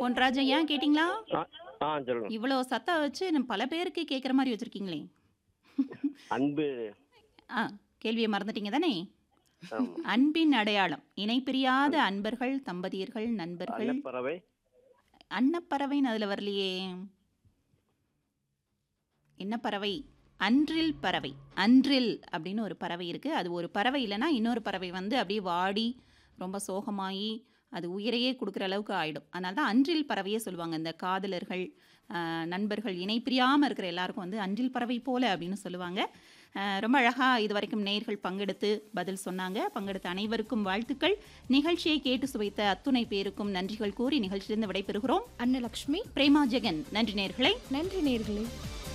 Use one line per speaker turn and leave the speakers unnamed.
பொன்ராஜ் ஐயா கேட்டிங்களா
ஆ ஆ சொல்லுங்க
இவ்வளோ சத்தம் வச்சு நம்ம பல பேருக்கு கேட்குற மாதிரி வச்சுருக்கீங்களே
அன்பு
ஆ கேள்வியை மறந்துட்டீங்க தானே
ஆமா.
அன்பின் அடையாளம் இணைப்பிரியாத அன்பர்கள் தம்பதியர்கள் நண்பர்கள்
அன்னப்பறவை
அன்னப்பறவைன்னு அதில் வரலையே என்ன பறவை அன்றில் பறவை அன்றில் அப்படின்னு ஒரு பறவை இருக்குது அது ஒரு பறவை இல்லைன்னா இன்னொரு பறவை வந்து அப்படியே வாடி ரொம்ப சோகமாகி அது உயிரையே கொடுக்குற அளவுக்கு ஆயிடும் அதனால தான் அன்றில் பறவையே சொல்லுவாங்க இந்த காதலர்கள் ஆஹ், நண்பர்கள் இணைப்பிரியாமல் இருக்கிற எல்லாருக்கும் வந்து அன்றில் பறவை போல அப்படின்னு சொல்லுவாங்க ஆஹ், ரொம்ப அழகாக இது வரைக்கும் நேயர்கள் பங்கெடுத்து பதில் சொன்னாங்க பங்கெடுத்த அனைவருக்கும் வாழ்த்துக்கள் நிகழ்ச்சியை கேட்டு சுவைத்த அத்துணை பேருக்கும் நன்றிகள் கூறி நிகழ்ச்சியிலிருந்து விடைபெறுகிறோம்
அன்னலக்ஷ்மி
பிரேமா ஜெகன் நன்றி நேர்களே
நன்றி நேர்களே